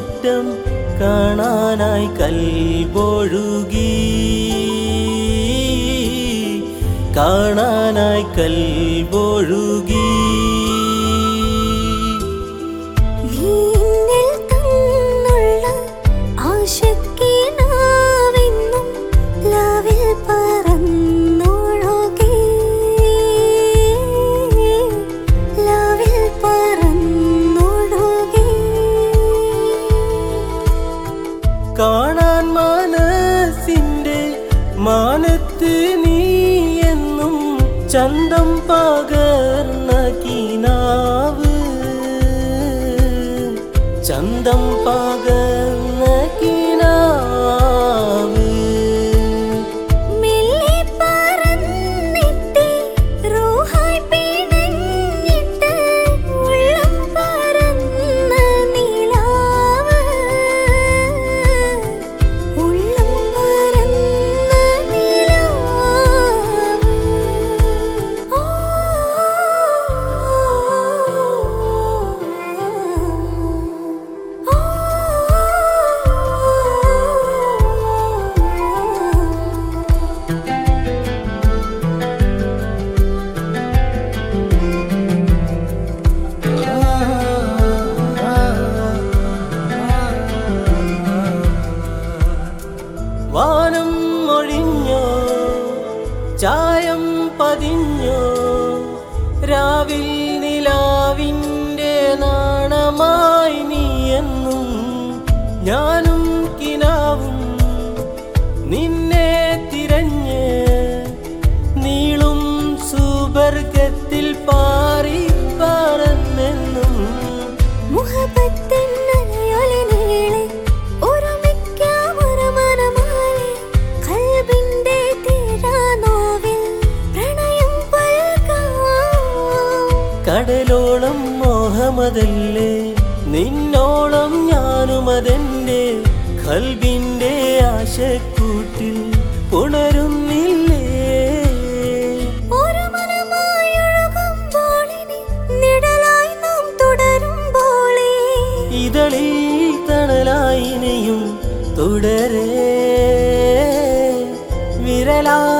മുറ്റം കാണാനായി കൽബൊഴുകി കാണാനായി കൽബൊഴുകി നീന്നിൽ തന്നുള്ള ആശക്കിനാവെന്നും ലാവിൽ പറന്നൊഴുകി ലാവിൽ പറന്നൊഴുകി കാണാൻ മനസ്സിൻ്റെ മാനത്ത് നീ എന്നും ചന്തം പകർന്ന കിനാവ് ചന്തം പകർന്ന കിനാവ് മെല്ലെ പറന്നിട്ട് റൂഹായി പിണഞ്ഞിട്ട് ഉള്ളം പറന്ന നിലാവ് ഉള്ളം പറന്ന നിലാവ് ഓ വാനം ഒഴിഞ്ഞോ ചായം പതിഞ്ഞോ രാവിൽ നിലാവിൻ്റെ നാണമായി നീ എന്നും ഞാനും കിനാവും നിന്നെ തിരഞ്ഞ് നീളും സുബർഗത്തിൽ പാറി പറന്നെന്നും മുഹബത്തിൻ അലയൊലി നീളെ ഒരുമിക്കാം ഒരു മനമാലെ കൽബിന്റെ തീരാനോവിൽ പ്രണയം പൽക്കാം കടലോളം മോഹമതല്ലേ നിന്നോളം ഞാനുമതെന്റെ കൽബിന്റെ ആശക്കൂട്ടിൽ ഉണരുന്നില്ലേ ഒരു മനമായി ഒഴുകുമ്പോളിനി നിഴലായി നാം തുടരുമ്പോളേ ഇതളിൽ തണലായിനെയും തുടരേ വിരലാ